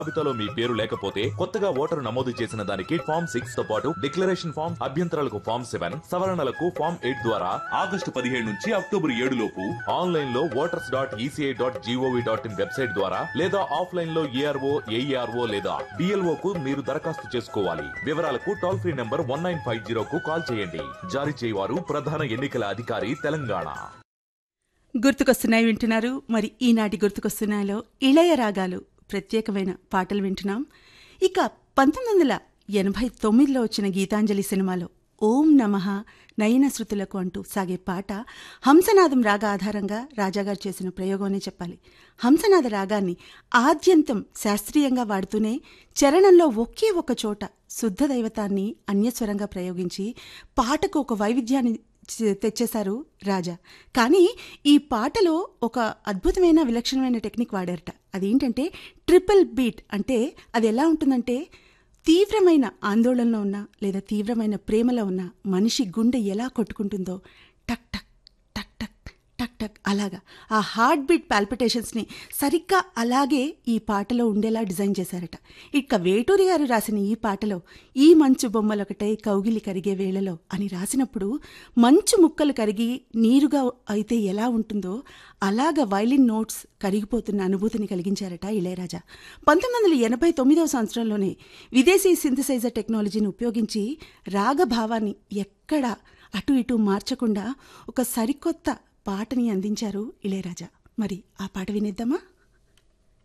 జాబితాలో మీ పేరు లేకపోతే కొత్తగా ఓటరు నమోదు చేసిన దానికి ఫామ్ సిక్స్ తో పాటు డిక్లరేషన్ ఫామ్ అభ్యంతరాలకు ఫామ్ సెవెన్ సవరణలకు ఫామ్ ఎయిట్ ద్వారా ఆగస్టు పదిహేడు నుంచి అక్టోబర్ ఏడు లోపు ఆన్లైన్ లో voters dot ECI dot G O V dot in website ద్వారా లేదా ఆఫ్లైన్ లో ఏఆర్ఓ ఏఈఆర్ఓ లేదా డిఎల్ఓ కు మీరు దరఖాస్తు చేసుకోవాలి వివరాలకు toll free number one nine five zero కు కాల్ చేయండి జారీ చేయవారు ప్రధాన ఎన్నికల అధికారి తెలంగాణ గుర్తుకొస్తున్నాయి వింటున్నారు మరి ఈనాటి గుర్తుకొస్తున్నాయిలో ఇళయ రాగాలు ప్రత్యేకమైన పాటలు వింటున్నాం ఇక పంతొమ్మిది వందల ఎనభై తొమ్మిదిలో వచ్చిన గీతాంజలి సినిమాలో ఓం నమః నయన శృతులకు అంటూ సాగే పాట హంసనాదం రాగ ఆధారంగా రాజాగారు చేసిన ప్రయోగం అనే చెప్పాలి హంసనాద రాగాన్ని ఆద్యంతం శాస్త్రీయంగా వాడుతూనే చరణంలో ఒకే ఒక చోట శుద్ధ దైవతాన్ని అన్యస్వరంగా ప్రయోగించి పాటకు ఒక వైవిధ్యాన్ని చే- తెచ్చేశారు రాజా కానీ ఈ పాటలో ఒక అద్భుతమైన విలక్షణమైన టెక్నిక్ వాడారట అదేంటంటే ట్రిపుల్ బీట్ అంటే అది ఎలా ఉంటుందంటే తీవ్రమైన ఆందోళనలో ఉన్న లేదా తీవ్రమైన ప్రేమలో ఉన్న మనిషి గుండె ఎలా కొట్టుకుంటుందో టక్ టక్ టక్ టక్ టక్ టక్ అలాగా ఆ హార్ట్ బీట్ పాల్పిటేషన్స్ని సరిగ్గా అలాగే ఈ పాటలో ఉండేలా డిజైన్ చేశారట ఇక వేటూరి గారు రాసిన ఈ పాటలో ఈ మంచు బొమ్మలొకటే కౌగిలి కరిగే వేళలో అని రాసినప్పుడు మంచు ముక్కలు కరిగి నీరుగా అయితే ఎలా ఉంటుందో అలాగ వైలిన్ నోట్స్ కరిగిపోతున్న అనుభూతిని కలిగించారట ఇళయరాజా పంతొమ్మిది వందల ఎనభై తొమ్మిదవ సంవత్సరంలోనే విదేశీ సింథసైజర్ టెక్నాలజీని ఉపయోగించి రాగభావాన్ని ఎక్కడా అటు ఇటు మార్చకుండా ఒక సరికొత్త పాటని అందించారు ఇళయరాజా మరి ఆ పాట వినేద్దామా